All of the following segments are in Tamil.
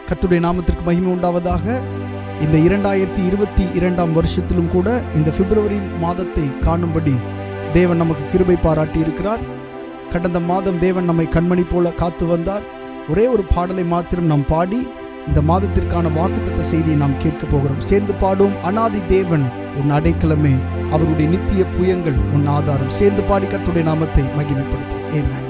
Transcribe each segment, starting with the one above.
கர்த்தருடைய நாமத்திற்கு மகிமை உண்டாவதாக இந்த இரண்டாயிரத்தி இருபத்தி இரண்டாம் வருஷத்திலும் கூட இந்த பிப்ரவரி மாதத்தை காணும்படி தேவன் நமக்கு கிருபை பாராட்டி இருக்கிறார் கடந்த மாதம் தேவன் நம்மை கண்மணி போல காத்து வந்தார் ஒரே ஒரு பாடலை மாத்திரம் நாம் பாடி இந்த மாதத்திற்கான வாக்குத்தத்த செய்தியை நாம் கேட்க போகிறோம் சேர்ந்து பாடும் அனாதி தேவன் உன் அடைக்கலமே அவருடைய நித்திய புயங்கள் உன் ஆதாரம் சேர்ந்து பாடி கர்த்தருடைய நாமத்தை மகிமைப்படுத்தும் ஏமேன்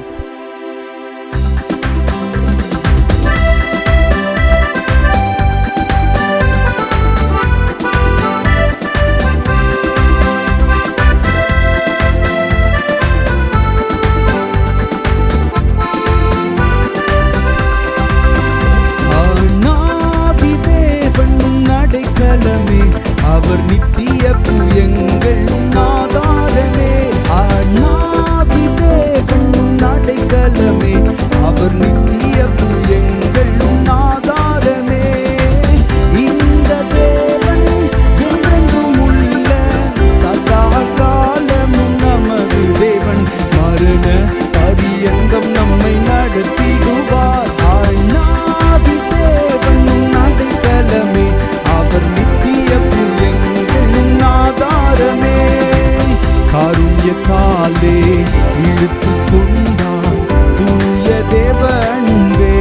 ஆனாதி தேவன் அடைக்கலமே அவர் நித்திய புயங்கள் ஆதாரமே ஆனாதி தேவன் அடைக்கலமே அவர் நித்திய புயங்கள் ஆதாரமே இந்த தேவன் என்றென்றும் உள்ள சதா காலமும் நமது தேவன் மரண பரியங்கம் நம்மை நடத்திடுவார் ஆனாதி தேவன் அடைக்கலமே அவர் நித்திய புயங்களின் ஆதாரமே காருண்யத்தாலே இழுத்து கொண்டார் தூய தேவ அன்பே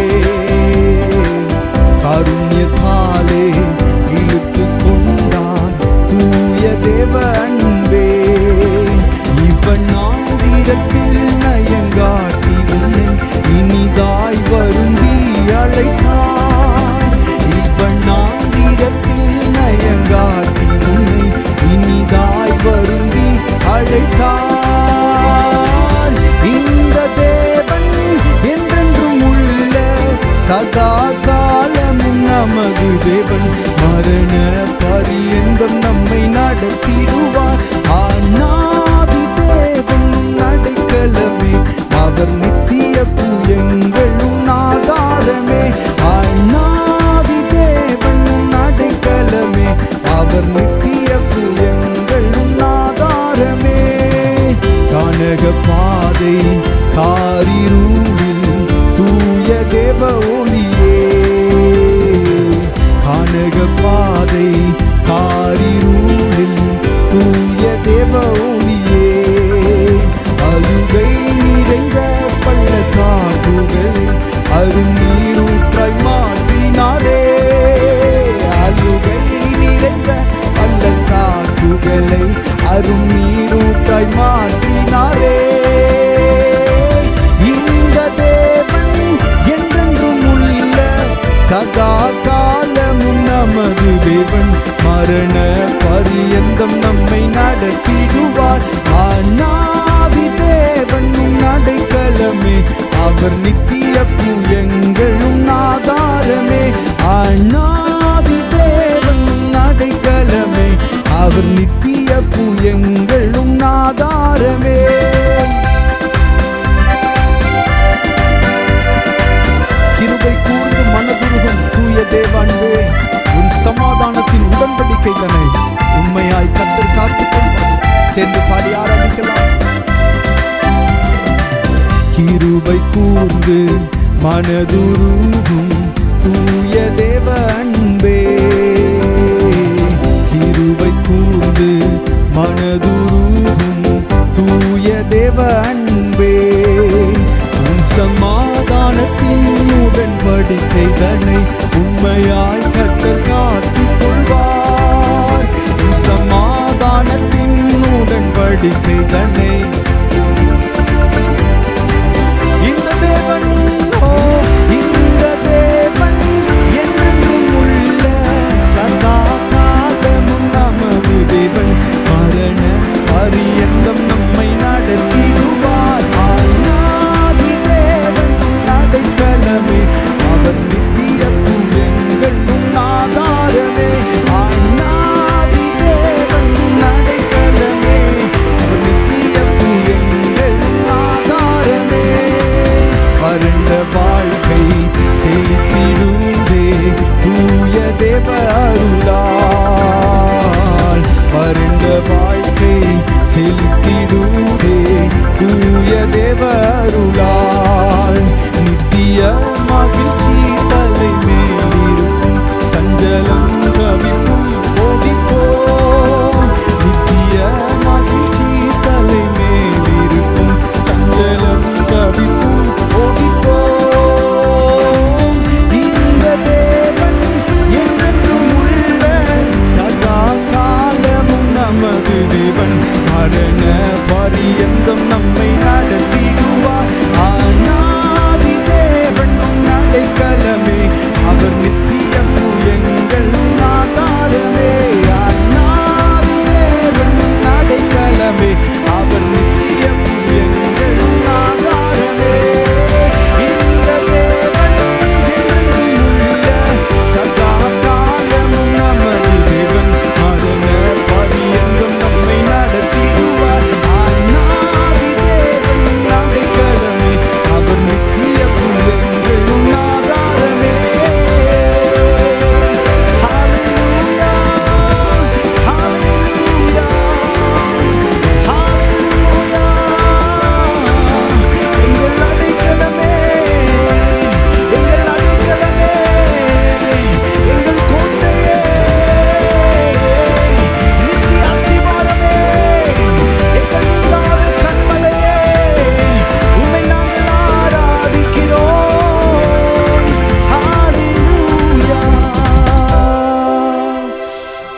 காருண்யத்தாலே இழுத்து கொண்டார் தூய தேவ அன்பே இவன் ஆந்திரத்தில் நயங்காட்டி உன்னை இனிதாய் வருந்தி அழைத்தார் இவன் ஆந்திரத்தில் நயங்காட்டி உன்னை இனிதாய் வருந்தி அழைத்தார் இந்த தேவன் என்றென்றும் உள்ள சதா காலமும் நமது தேவன் மரண பரியந்தம் நம்மை நடத்திடுவார் ஆனாதி தேவன் அடைக்கலமே அவர் நித்திய புயங்களும் ஆதாரமே ஆனாதி தேவன் அடைக்கலமே அவர் நித்திய புயங்களும் ஆதாரமே கானக பாதை காரிருளில் தூய தேவ ஒளியே கானக பாதை காரிருளில் தூய தேவ ஒளியே அழுகை நிறைந்த பள்ளத்தாக்குகளை அருநீரூற்றாய் மாற்றினாரே அழுகை நிறைந்த பள்ளத்தாக்குகளை அருநீரூற்றாய் மாற்றினாரே இந்த தேவன் என்றென்றும் உள்ள சதா காலமும் நமது தேவன் மரண பரியந்தம் நம்மை நடத்திடுவார் ஆனாதி தேவன் அடைக்கலமே அவர் நித்திய புயங்களும் ஆதாரமே ஆனாதி தேவன் அடைக்கலமே அவர் நித்திய புயங்களும் ஆதாரமே கிருபை கூர்ந்து மனதுருகும் தூய தேவான்பே உன் சமாதானத்தின் உடன்படிக்கை தனை உண்மையாய் கத்தர் காத்துக் கொள்வார் சேர்ந்து பாடி ஆரம்பிக்கலாம் கிருபை கூர்ந்து மனதுருகும் தூய தேவ அன்பே கிருபை கூர்ந்து மனதுருகும் தூய தேவ அன்பே உன் சமாதானத்தின் உடன்படிக்கை தன்னை உண்மையாய் கத்தர் காத்துக் கொள்வார் உன் சமாதானத்தின் உடன்படிக்கை தன்னை இந்த தேவன் ஓ இந்த தேவன் என்றென்றும் உள்ள சதா காலமும் நமது தேவன் மரண பரியந்தம் நம்மை நடத்திடுவார் ஆனாதி தேவன் அடைக்கலமே அவர் நித்திய புயங்களும் ஆதாரமே ஆனாதி தேவன் அடைக்கலமே அவர் நித்திய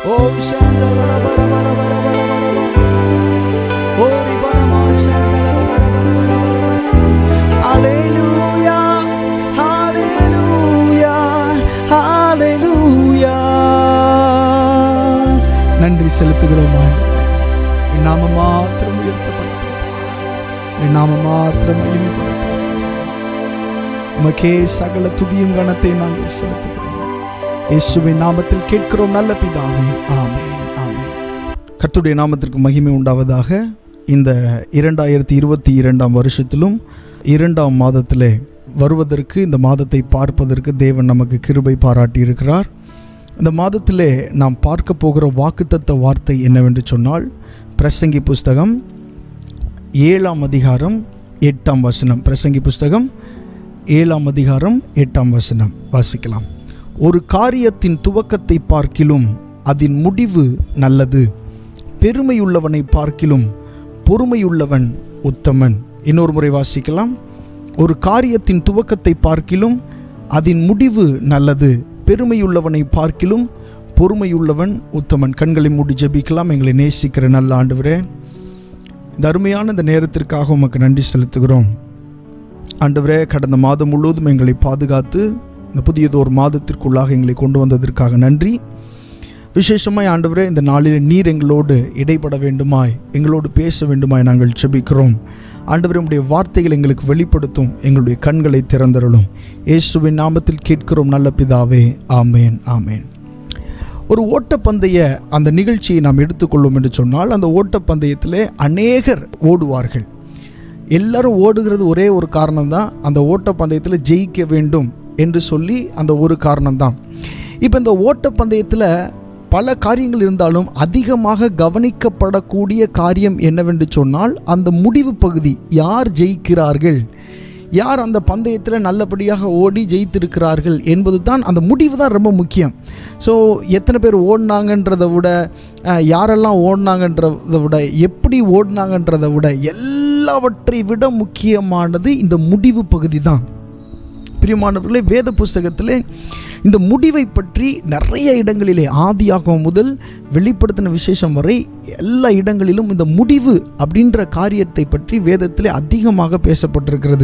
ஓ சாந்தலல பர பர பர பர பர பர. ஓ ரிபனமா சாந்தலல பர பர பர பர பர. ஹalleluya ஹalleluya ஹalleluya நன்றி செலுத்துகிறோம் ஆண்டவரே. என் நாம மாத்திரம் உயர்த்தப்படட்டும் என் நாம மாத்திரம் மகிமைப்படட்டும் உமக்கே சகல துதியும் கணத்தை நாங்கள் செலுத்துகிறோம் இயேசுவின் நாமத்தில் கேட்கிறோம் நல்ல பிதாவே ஆமென் ஆமென் கர்த்தருடைய நாமத்திற்கு மகிமை உண்டாவதாக இந்த இரண்டாயிரத்தி இருபத்தி இரண்டாம் வருஷத்திலும் இரண்டாம் மாதத்திலே வருவதற்கு இந்த மாதத்தை பார்ப்பதற்கு தேவன் நமக்கு கிருபை பாராட்டி இருக்கிறார் இந்த மாதத்திலே நாம் பார்க்க போகிற வாக்குத்தத்த வார்த்தை என்னவென்று சொன்னால் பிரசங்கி புஸ்தகம் ஏழாம் அதிகாரம் எட்டாம் வசனம் பிரசங்கி புஸ்தகம் ஏழாம் அதிகாரம் எட்டாம் வசனம் வாசிக்கலாம் ஒரு காரியத்தின் துவக்கத்தை பார்க்கிலும் அதன் முடிவு நல்லது பெருமையுள்ளவனை பார்க்கிலும் பொறுமையுள்ளவன் உத்தமன் இன்னொரு முறை வாசிக்கலாம் ஒரு காரியத்தின் துவக்கத்தை பார்க்கிலும் அதன் முடிவு நல்லது பெருமையுள்ளவனை பார்க்கிலும் பொறுமையுள்ளவன் உத்தமன் கண்களை மூடி ஜெபிக்கலாம் எங்களை நேசிக்கிற நல்ல ஆண்டவரே இந்த அருமையான இந்த நேரத்திற்காக உமக்கு நன்றி செலுத்துகிறோம் ஆண்டவரே கடந்த மாதம் முழுவதும் எங்களை பாதுகாத்து இந்த புதியதோர் மாதத்திற்குள்ளாக எங்களை கொண்டு வந்ததற்காக நன்றி விசேஷமாய் ஆண்டவரே இந்த நாளில் நீர் எங்களோடு இடைப்பட வேண்டுமாய் எங்களோடு பேச வேண்டுமாய் நாங்கள் செபிக்கிறோம் ஆண்டவரே உம்முடைய வார்த்தைகள் எங்களுக்கு வெளிப்படுத்தும் எங்களுடைய கண்களை திறந்தருளும் இயேசுவின் நாமத்தில் கேட்கிறோம் நல்ல பிதாவே ஆமேன் ஆமேன் ஒரு ஓட்டப்பந்தய அந்த நிகழ்ச்சியை நாம் எடுத்துக்கொள்வோம் என்று சொன்னால் அந்த ஓட்டப்பந்தயத்திலே அநேகர் ஓடுவார்கள் எல்லாரும் ஓடுகிறது ஒரே ஒரு காரணம்தான் அந்த ஓட்டப்பந்தயத்தில் ஜெயிக்க வேண்டும் என்று சொல்லி அந்த ஒரு காரணம்தான் இப்போ இந்த ஓட்டப்பந்தயத்தில் பல காரியங்கள் இருந்தாலும் அதிகமாக கவனிக்கப்படக்கூடிய காரியம் என்னவென்று சொன்னால் அந்த முடிவு பகுதி யார் ஜெயிக்கிறார்கள் யார் அந்த பந்தயத்தில் நல்லபடியாக ஓடி ஜெயித்திருக்கிறார்கள் என்பது தான் அந்த முடிவு தான் ரொம்ப முக்கியம் ஸோ எத்தனை பேர் ஓடினாங்கன்றதை விட அஹ், யாரெல்லாம் ஓடினாங்கன்றதை விட எப்படி ஓடினாங்கன்றதை விட எல்லாவற்றை விட முக்கியமானது இந்த முடிவு பகுதி தான் பிரியமானவர்களே வேத புஸ்தகத்திலே இந்த முடிவை பற்றி நிறைய இடங்களிலே ஆதியாகமம் முதல் வெளிப்படுத்தின விசேஷம் வரை எல்லா இடங்களிலும் இந்த முடிவு அப்படின்ற காரியத்தை பற்றி வேதத்திலே அதிகமாக பேசப்பட்டிருக்கிறது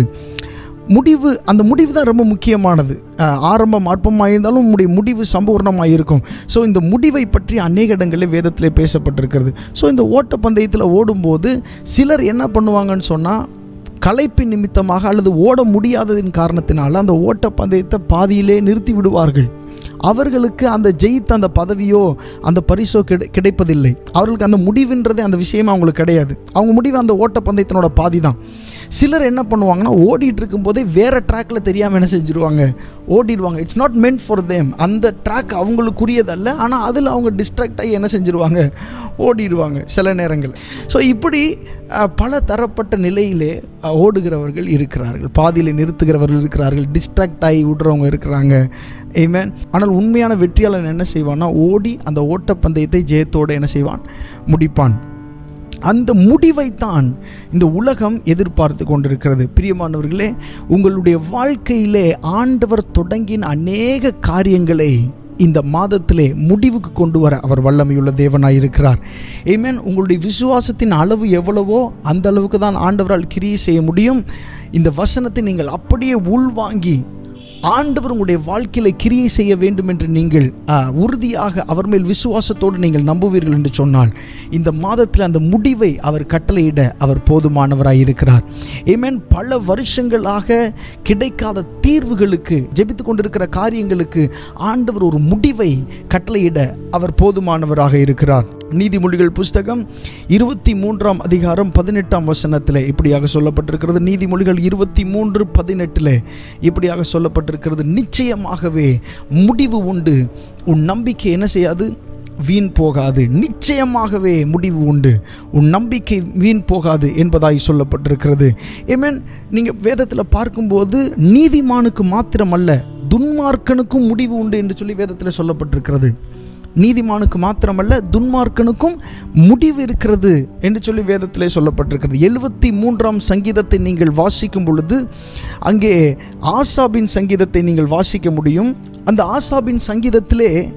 முடிவு அந்த முடிவு தான் ரொம்ப முக்கியமானது அஹ், ஆரம்பம் அற்பமாக இருந்தாலும் உங்களுடைய முடிவு சம்பூர்ணமாக இருக்கும் ஸோ இந்த முடிவை பற்றி அநேக இடங்களில் வேதத்திலே பேசப்பட்டிருக்கிறது ஸோ இந்த ஓட்டப்பந்தயத்தில் ஓடும்போது சிலர் என்ன பண்ணுவாங்கன்னு சொன்னால் களைப்பின் நிமித்தமாக அல்லது ஓட முடியாததின் காரணத்தினால அந்த ஓட்டப்பந்தயத்தை பாதியிலே நிறுத்தி விடுவார்கள் அவர்களுக்கு அந்த ஜெயித்த அந்த பதவியோ அந்த பரிசோ கிடை கிடைப்பதில்லை அவர்களுக்கு அந்த முடிவுன்றதே அந்த விஷயமே அவங்களுக்கு கிடையாது அவங்க முடிவு அந்த ஓட்டப்பந்தயத்தினோட பாதி தான் சிலர் என்ன பண்ணுவாங்கன்னா ஓடிட்டு இருக்கும்போதே வேறு ட்ராக்ல தெரியாமல் என்ன செஞ்சுருவாங்க ஓடிடுவாங்க it's not meant for them அந்த ட்ராக் அவங்களுக்குரியதல்ல ஆனால் அதில் அவங்க டிஸ்ட்ராக்ட் ஆகி என்ன செஞ்சுருவாங்க ஓடிடுவாங்க சில நேரங்கள் ஸோ இப்படி அஹ், பல தரப்பட்ட நிலையிலே அஹ், ஓடுகிறவர்கள் இருக்கிறார்கள் பாதியில் நிறுத்துகிறவர்கள் இருக்கிறார்கள் டிஸ்ட்ராக்ட் ஆகி விடுறவங்க இருக்கிறாங்க ஏமேன் ஆனால் உண்மையான வெற்றியாளன் என்ன செய்வான்னா ஓடி அந்த ஓட்டப்பந்தயத்தை ஜெயத்தோடு என்ன செய்வான் முடிப்பான் அந்த முடிவைத்தான் இந்த உலகம் எதிர்பார்த்து கொண்டிருக்கிறது பிரியமானவர்களே உங்களுடைய வாழ்க்கையிலே ஆண்டவர் தொடங்கின அநேக காரியங்களை இந்த மாதத்திலே முடிவுக்கு கொண்டு வர அவர் வல்லமையுள்ள தேவனாய் இருக்கிறார் ஏமேன் உங்களுடைய விசுவாசத்தின் அளவு எவ்வளவோ அந்த அளவுக்கு தான் ஆண்டவரால் கிரியை செய்ய முடியும் இந்த வசனத்தை நீங்கள் அப்படியே உள்வாங்கி ஆண்டவர் உங்களுடைய வாழ்க்கையில் கிரியை செய்ய வேண்டும் என்று நீங்கள் ஆ, உறுதியாக அவர் மேல் விசுவாசத்தோடு நீங்கள் நம்புவீர்கள் என்று சொன்னால் இந்த மாதத்தில் அந்த முடிவை அவர் கட்டளையிட அவர் போதுமானவராய் இருக்கிறார் ஏமேன் பல வருஷங்களாக கிடைக்காத தீர்வுகளுக்கு ஜெபித்து கொண்டிருக்கிற காரியங்களுக்கு ஆண்டவர் ஒரு முடிவை கட்டளையிட அவர் போதுமானவராக இருக்கிறார் நீதிமொழிகள் புஸ்தகம் இருபத்தி மூன்றாம் அதிகாரம் பதினெட்டாம் வசனத்தில் இப்படியாக சொல்லப்பட்டிருக்கிறது நீதிமொழிகள் இருபத்தி மூன்று பதினெட்டில் இப்படியாக சொல்லப்பட்டிருக்கிறது நிச்சயமாகவே முடிவு உண்டு உன் நம்பிக்கை என்ன செய்யாது வீண் போகாது நிச்சயமாகவே முடிவு உண்டு உன் நம்பிக்கை வீண் போகாது என்பதாய் சொல்லப்பட்டிருக்கிறது ஏமேன் நீங்கள் வேதத்தில் பார்க்கும்போது நீதிமானுக்கு மாத்திரமல்ல துன்மார்க்கனுக்கும் முடிவு உண்டு என்று சொல்லி வேதத்தில் சொல்லப்பட்டிருக்கிறது நீதிமானுக்கு மாத்திரமல்ல துன்மார்க்கனுக்கும் முடிவு இருக்கிறது என்று சொல்லி வேதத்திலே சொல்லப்பட்டிருக்கிறது எழுபத்தி மூன்றாம் சங்கீதத்தை நீங்கள் வாசிக்கும் பொழுது அங்கே ஆசாபின் சங்கீதத்தை நீங்கள் வாசிக்க முடியும் அந்த ஆசாபின் சங்கீதத்திலே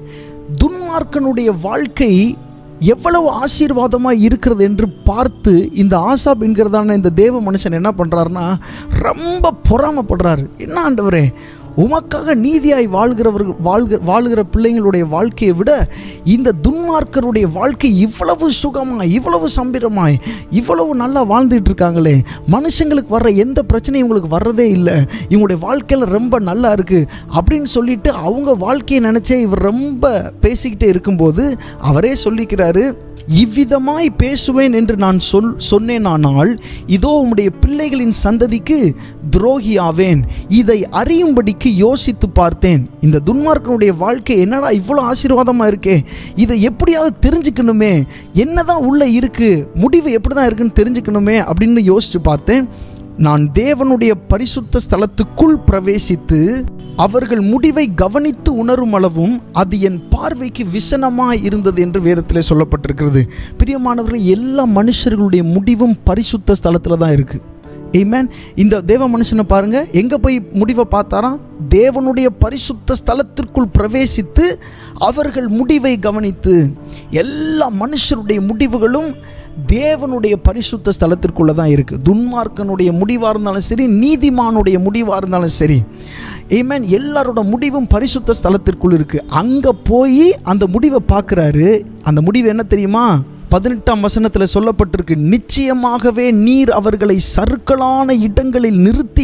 துன்மார்க்கனுடைய வாழ்க்கை எவ்வளவு ஆசீர்வாதமாக இருக்கிறது என்று பார்த்து இந்த ஆசாப் என்கிறதான இந்த தேவ மனுஷன் என்ன பண்ணுறாருன்னா ரொம்ப பொறாமப்படுறாரு என்ன ஆண்டவரே உமக்காக நீதியாய் வாழ்கிறவர்கள் வாழ்கிற வாழுகிற பிள்ளைங்களுடைய வாழ்க்கையை விட இந்த துன்மார்க்கருடைய வாழ்க்கை இவ்வளவு சுகமாய் இவ்வளவு சம்பிரமாய் இவ்வளவு நல்லா வாழ்ந்துட்டு இருக்காங்களே மனுஷங்களுக்கு வர்ற எந்த பிரச்சனையும் இவங்களுக்கு வர்றதே இல்லை இவங்களுடைய வாழ்க்கையில் ரொம்ப நல்லா இருக்குது அப்படின்னு சொல்லிட்டு அவங்க வாழ்க்கையை நினச்சே இவர் ரொம்ப பேசிக்கிட்டே இருக்கும்போது அவரே சொல்லிக்கிறாரு இவ்விதமாய் பேசுவேன் என்று நான் சொல் சொன்னேனானால் இதோ உம்முடைய பிள்ளைகளின் சந்ததிக்கு துரோகியாவேன் இதை அறியும்படிக்கு யோசித்து பார்த்தேன் இந்த துன்மார்க்கனுடைய வாழ்க்கை என்னடா இவ்வளோ ஆசீர்வாதமாக இருக்கே இதை எப்படியாவது தெரிஞ்சுக்கணுமே என்னதான் உள்ள இருக்கு முடிவு எப்படி தான் இருக்குன்னு தெரிஞ்சுக்கணுமே அப்படின்னு யோசித்து பார்த்தேன் நான் தேவனுடைய பரிசுத்த ஸ்தலத்துக்குள் பிரவேசித்து அவர்கள் முடிவை கவனித்து உணரும் அளவும் அது என் பார்வைக்கு விசனமாய் இருந்தது என்று வேதத்திலே சொல்லப்பட்டிருக்கிறது பிரியமானவர்கள் எல்லா மனுஷர்களுடைய முடிவும் பரிசுத்த ஸ்தலத்தில் தான் இருக்குது ஏமேன் இந்த தேவ மனுஷனை பாருங்க எங்க போய் முடிவை பார்த்தாராம் தேவனுடைய பரிசுத்த ஸ்தலத்திற்குள் பிரவேசித்து அவர்கள் முடிவை கவனித்து எல்லா மனுஷருடைய முடிவுகளும் தேவனுடைய பரிசுத்த ஸ்தலத்திற்குள்ள தான் இருக்கு துன்மார்க்கனுடைய முடிவாக இருந்தாலும் சரி நீதிமானுடைய முடிவாக இருந்தாலும் சரி ஏமேன் எல்லாரோட முடிவும் பரிசுத்த ஸ்தலத்திற்குள் இருக்கு அங்க போய் அந்த முடிவை பார்க்குறாரு அந்த முடிவு என்ன தெரியுமா பதினெட்டாம் வசனத்தில் சொல்லப்பட்டிருக்கு நிச்சயமாகவே நீர் அவர்களை சறுக்கலான இடங்களில் நிறுத்தி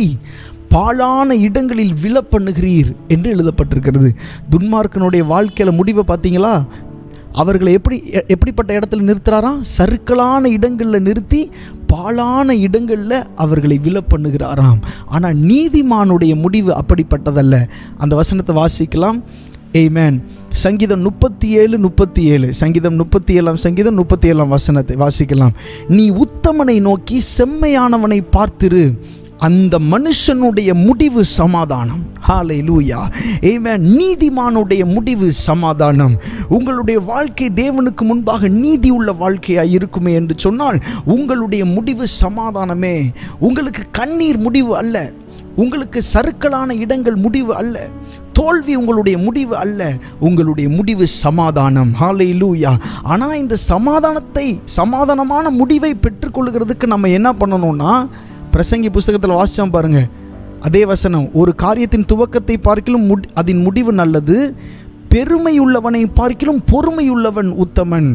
பாழான இடங்களில் விழ பண்ணுகிறீர் என்று எழுதப்பட்டிருக்கிறது துன்மார்க்கனுடைய வாழ்க்கையில் முடிவை பார்த்தீங்களா அவர்களை எப்படி எ- எப்படிப்பட்ட இடத்துல நிறுத்துறாராம் சறுக்கலான இடங்களில் நிறுத்தி பாழான இடங்களில் அவர்களை விழ பண்ணுகிறாராம் ஆனால் நீதிமானுடைய முடிவு அப்படிப்பட்டதல்ல அந்த வசனத்தை வாசிக்கலாம் ஏமேன் சங்கீதம் முப்பத்தி ஏழு முப்பத்தி ஏழு சங்கீதம் முப்பத்தி ஏழாம் சங்கீதம் முப்பத்தி ஏழாம் வசனத்தை வாசிக்கலாம் நீ உத்தமனை நோக்கி செம்மையானவனை பார்த்திரு அந்த மனுஷனுடைய முடிவு சமாதானம் ஹாலை லூயா ஏமேன் நீதிமானுடைய முடிவு சமாதானம் உங்களுடைய வாழ்க்கை தேவனுக்கு முன்பாக நீதி உள்ள வாழ்க்கையாக இருக்குமே என்று சொன்னால் உங்களுடைய முடிவு சமாதானமே உங்களுக்கு கண்ணீர் முடிவு அல்ல உங்களுக்கு சறுக்கலான இடங்கள் முடிவு அல்ல தோல்வி உங்களுடைய முடிவு அல்ல உங்களுடைய முடிவு சமாதானம் ஹாலை லூயா ஆனால் இந்த சமாதானத்தை சமாதானமான முடிவை பெற்றுக்கொள்கிறதுக்கு நம்ம என்ன பண்ணணும்னா பிரசங்கி புஸ்தகத்தில் வாசிச்சோம் பாருங்க அதே வசனம் ஒரு காரியத்தின் துவக்கத்தை பார்க்கிலும் முடி அதன் முடிவு நல்லது பெருமையுள்ளவனை பார்க்கிலும் பொறுமையுள்ளவன் உத்தமன்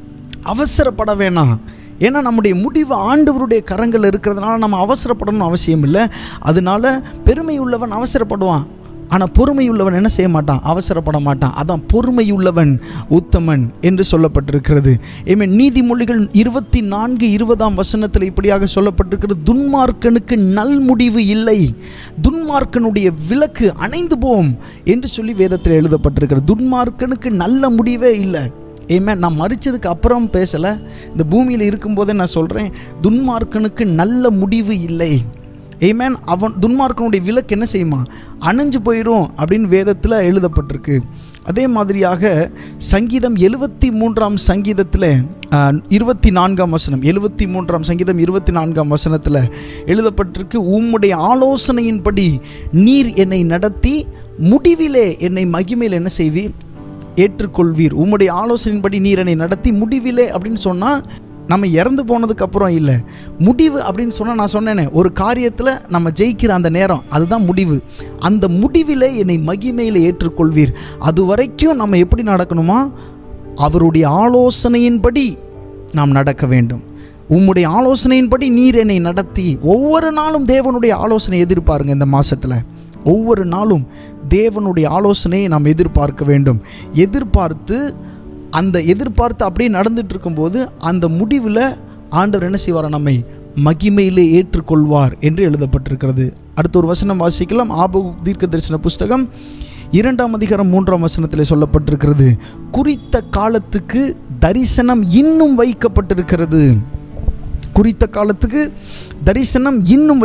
அவசரப்பட வேணாம் ஏன்னா நம்முடைய முடிவு ஆண்டவருடைய கரங்கள் இருக்கிறதுனால நம்ம அவசரப்படணும்னு அவசியம் இல்லை அதனால பெருமையுள்ளவன் அவசரப்படுவான் ஆனால் பொறுமையுள்ளவன் என்ன செய்ய மாட்டான் அவசரப்பட மாட்டான் அதான் பொறுமையுள்ளவன் உத்தமன் என்று சொல்லப்பட்டிருக்கிறது ஏமே நீதிமொழிகள் இருபத்தி நான்கு இருபதாம் வசனத்தில் இப்படியாக சொல்லப்பட்டிருக்கிறது துன்மார்க்கனுக்கு நல் முடிவு இல்லை துன்மார்க்கனுடைய விளக்கு அணைந்து போம் என்று சொல்லி வேதத்தில் எழுதப்பட்டிருக்கிறது துன்மார்க்கனுக்கு நல்ல முடிவே இல்லை ஏமே நான் மறிச்சதுக்கு அப்புறம் பேசலை இந்த பூமியில் இருக்கும்போதே நான் சொல்கிறேன் துன்மார்க்கனுக்கு நல்ல முடிவு இல்லை ஏமேன் அவன் துன்மார்க்கனுடைய விளக்கு என்ன செய்யுமா அணைஞ்சு போயிடும் அப்படின்னு வேதத்தில் எழுதப்பட்டிருக்கு அதே மாதிரியாக சங்கீதம் எழுவத்தி மூன்றாம் சங்கீதத்தில் இருபத்தி நான்காம் வசனம் எழுவத்தி மூன்றாம் சங்கீதம் இருபத்தி நான்காம் வசனத்தில் எழுதப்பட்டிருக்கு உம்முடைய ஆலோசனையின்படி நீர் என்னை நடத்தி முடிவிலே என்னை மகிமையில் என்ன செய்வீர் ஏற்றுக்கொள்வீர் உம்முடைய ஆலோசனையின்படி நீர் என்னை நடத்தி முடிவிலே அப்படின்னு சொன்னால் நம்ம இறந்து போனதுக்கு அப்புறம் இல்லை முடிவு அப்படின்னு சொன்னால் நான் சொன்னேனே ஒரு காரியத்தில் நம்ம ஜெயிக்கிற அந்த நேரம் அதுதான் முடிவு அந்த முடிவிலே என்னை மகிமையில் ஏற்றுக்கொள்வீர் அது வரைக்கும் நம்ம எப்படி நடக்கணுமா அவருடைய ஆலோசனையின்படி நாம் நடக்க வேண்டும் உம்முடைய ஆலோசனையின்படி நீர் என்னை நடத்தி ஒவ்வொரு நாளும் தேவனுடைய ஆலோசனை எதிர்பாருங்க இந்த மாசத்துல ஒவ்வொரு நாளும் தேவனுடைய ஆலோசனையை நாம் எதிர்பார்க்க வேண்டும் எதிர்பார்த்து அந்த எதிர்பார்த்து அப்படியே நடந்துட்டு இருக்கும்போது அந்த முடிவில் ஆண்டவர் என்ன செய்வார் நம்மை மகிமையிலே ஏற்றுக்கொள்வார் என்று எழுதப்பட்டிருக்கிறது அடுத்த ஒரு வசனம் வாசிக்கலாம் ஆபு தீர்க்க தரிசன புஸ்தகம் இரண்டாம் அதிகாரம் மூன்றாம் வசனத்தில் சொல்லப்பட்டிருக்கிறது குறித்த காலத்துக்கு தரிசனம் இன்னும் வைக்கப்பட்டிருக்கிறது குறித்த காலத்துக்கு தரிசனம் இன்னும்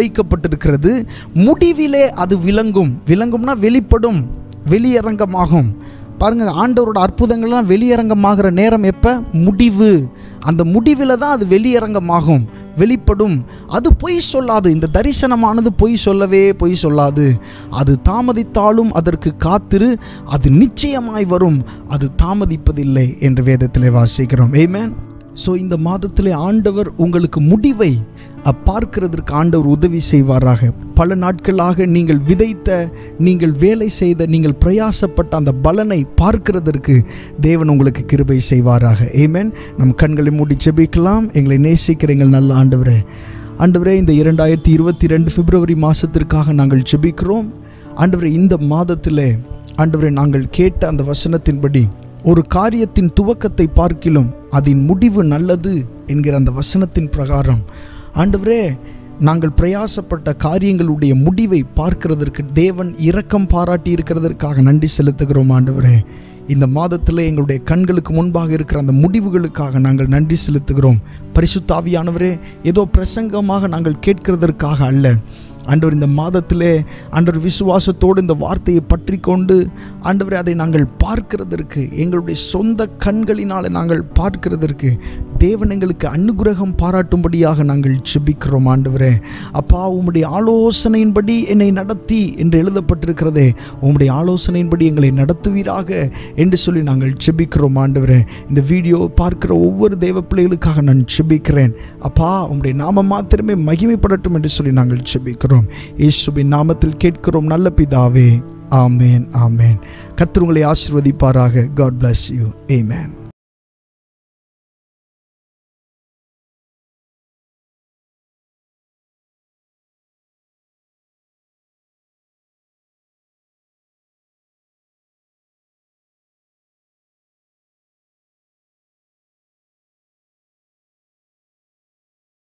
வைக்கப்பட்டிருக்கிறது முடிவிலே அது விளங்கும் விளங்கும்னா வெளிப்படும் வெளியரங்கமாகும் பாருங்க ஆண்டவரோட அற்புதங்கள்லாம் வெளியரங்கமாகிற நேரம் எப்போ முடிவு அந்த முடிவில் தான் அது வெளியரங்கமாகும் வெளிப்படும் அது பொய் சொல்லாது இந்த தரிசனமானது பொய் சொல்லவே பொய் சொல்லாது அது தாமதித்தாலும் அதற்கு காத்திரு அது நிச்சயமாய் வரும் அது தாமதிப்பதில்லை என்று வேதத்திலே வாசிக்கிறோம் ஏமேன் ஸோ இந்த மாதத்திலே ஆண்டவர் உங்களுக்கு முடிவை அ, பார்க்கிறதற்கு ஆண்டவர் உதவி செய்வாராக பல நாட்களாக நீங்கள் விதைத்த நீங்கள் வேலை செய்த நீங்கள் பிரயாசப்பட்ட அந்த பலனை பார்க்கிறதற்கு தேவன் உங்களுக்கு கிருபை செய்வாராக ஏமேன் நம் கண்களை மூடி ஜெபிக்கலாம் எங்களை நேசிக்கிற எங்கள் நல்ல ஆண்டவரே ஆண்டவரே இந்த இரண்டாயிரத்தி இருபத்தி ரெண்டு பிப்ரவரி மாதத்திற்காக நாங்கள் ஜெபிக்கிறோம் ஆண்டவரே இந்த மாதத்திலே ஆண்டவரே நாங்கள் கேட்ட அந்த வசனத்தின்படி ஒரு காரியத்தின் துவக்கத்தை பார்க்கிலும் அதன் முடிவு நல்லது என்கிற அந்த வசனத்தின் பிரகாரம் ஆண்டவரே நாங்கள் பிரயாசப்பட்ட காரியங்களுடைய முடிவை பார்க்கிறதற்கு தேவன் இரக்கம் பாராட்டி இருக்கிறதற்காக நன்றி செலுத்துகிறோம் ஆண்டவரே இந்த மாதத்தில் எங்களுடைய கண்களுக்கு முன்பாக இருக்கிற அந்த முடிவுகளுக்காக நாங்கள் நன்றி செலுத்துகிறோம் பரிசுத்தாவியானவரே ஏதோ பிரசங்கமாக நாங்கள் கேட்கிறதற்காக அல்ல ஆண்டவர் இந்த மாதத்திலே ஆண்டவர் விசுவாசத்தோடு இந்த வார்த்தையை பற்றி கொண்டு ஆண்டவரை அதை நாங்கள் பார்க்கிறதற்கு எங்களுடைய சொந்த கண்களினால் நாங்கள் பார்க்கிறதற்கு தேவன் எங்களுக்கு அனுகிரகம் பாராட்டும்படியாக நாங்கள் செபிக்கிறோம் ஆண்டவரே அப்பா உம்முடைய ஆலோசனையின்படி என்னை நடத்தி என்று எழுதப்பட்டிருக்கிறதே உம்முடைய ஆலோசனையின்படி எங்களை நடத்துவீராக என்று சொல்லி நாங்கள் செபிக்கிறோம் ஆண்டவரே இந்த வீடியோ பார்க்கிற ஒவ்வொரு தேவ பிள்ளைகளுக்காக நான் செபிக்கிறேன் அப்பா உம்முடைய நாமம் மாத்திரமே மகிமைப்படட்டும் என்று சொல்லி நாங்கள் செபிக்கிறோம் இயேசுவின் நாமத்தில் கேட்கிறோம் நல்ல பிதாவே ஆமேன் ஆமேன் கர்த்தர் உங்களை ஆசீர்வதிப்பாராக காட் bless யூ ஆமென்